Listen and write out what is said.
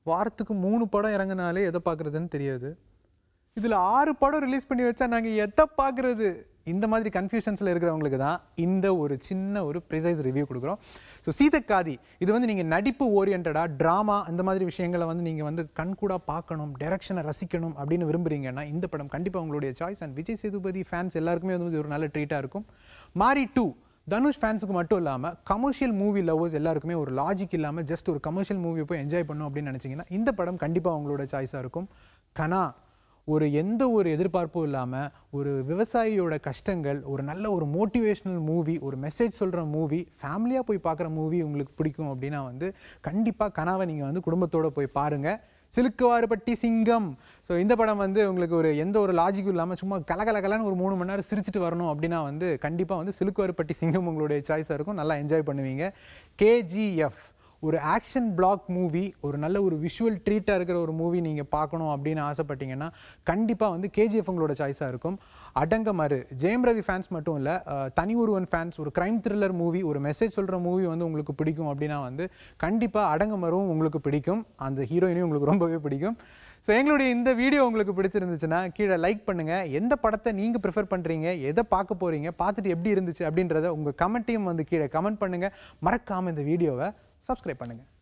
வாரத்துக்கு மூணு படம் இறங்குனாலே எதை பார்க்குறதுன்னு தெரியாது இதில் ஆறு படம் ரிலீஸ் பண்ணி வச்சா நாங்கள் எதை பார்க்குறது இந்த மாதிரி கன்ஃபியூஷன்ஸில் இருக்கிறவங்களுக்கு தான் இந்த ஒரு சின்ன ஒரு ப்ரிசைஸ் ரிவ்யூ கொடுக்குறோம் ஸோ சீதக்காதி இது வந்து நீங்கள் நடிப்பு ஓரியன்டாக ட்ராமா அந்த மாதிரி விஷயங்களை வந்து நீங்கள் வந்து கண்கூடாக பார்க்கணும் டைரக்ஷனை ரசிக்கணும் அப்படின்னு விரும்புறீங்கன்னா இந்த படம் கண்டிப்பாக உங்களுடைய choice and Vijay Sethupathi fans எல்லாருக்குமே வந்து இது ஒரு நல்ல ட்ரீட்டாக இருக்கும் மாரி டூ தனுஷ் ஃபேன்ஸுக்கு மட்டும் இல்லாமல் கமர்ஷியல் மூவி லவ்வர்ஸ் எல்லாருக்குமே ஒரு லாஜிக் இல்லாமல் ஜஸ்ட் ஒரு கமர்ஷியல் மூவி போய் என்ஜாய் பண்ணணும் அப்படின்னு நினச்சிங்கன்னா இந்த படம் கண்டிப்பாக உங்களோட சாய்ஸாக இருக்கும் கனா ஒரு எந்த ஒரு எதிர்பார்ப்பும் இல்லாமல் ஒரு விவசாயியோட கஷ்டங்கள் ஒரு நல்ல ஒரு மோட்டிவேஷ்னல் மூவி ஒரு மெசேஜ் சொல்கிற மூவி ஃபேமிலியாக போய் பார்க்குற மூவி உங்களுக்கு பிடிக்கும் அப்படின்னா வந்து கண்டிப்பாக கனாவை நீங்கள் வந்து குடும்பத்தோட போய் பாருங்கள் சிலுக்குவாறுபட்டி சிங்கம் ஸோ இந்த படம் வந்து உங்களுக்கு ஒரு எந்த ஒரு லாஜிக்கும் இல்லாமல் சும்மா கலகலகலன்னு ஒரு மூணு மணி நேரம் சிரிச்சிட்டு வரணும் அப்படின்னா வந்து கண்டிப்பாக வந்து சிலுக்குவாறுபட்டி சிங்கம் உங்களுடைய சாய்ஸாக இருக்கும் நல்லா என்ஜாய் பண்ணுவீங்க கேஜிஎஃப் ஒரு ஆக்ஷன் பிளாக் மூவி ஒரு நல்ல ஒரு விஷுவல் ட்ரீட்டாக இருக்கிற ஒரு மூவி நீங்கள் பார்க்கணும் அப்படின்னு ஆசைப்பட்டீங்கன்னா கண்டிப்பாக வந்து கேஜிஎஃப் உங்களோட சாய்ஸாக இருக்கும் அடங்கமறு ஜெயம் ரவி ஃபேன்ஸ் மட்டும் இல்லை தனி ஒருவன் ஃபேன்ஸ் ஒரு கிரைம் த்ரில்லர் மூவி ஒரு மெசேஜ் சொல்கிற மூவி வந்து உங்களுக்கு பிடிக்கும் அப்படின்னா வந்து கண்டிப்பாக அடங்கமரும் உங்களுக்கு பிடிக்கும் அந்த ஹீரோயினையும் உங்களுக்கு ரொம்பவே பிடிக்கும் ஸோ எங்களுடைய இந்த வீடியோ உங்களுக்கு பிடிச்சிருந்துச்சுன்னா கீழே லைக் பண்ணுங்கள் எந்த படத்தை நீங்கள் ப்ரிஃபர் பண்ணுறீங்க எதை பார்க்க போகிறீங்க பார்த்துட்டு எப்படி இருந்துச்சு அப்படின்றத உங்கள் கமெண்ட்டையும் வந்து கீழே கமெண்ட் பண்ணுங்கள் மறக்காமல் இந்த வீடியோவை சப்ஸ்கிரைப் பண்ணுங்கள்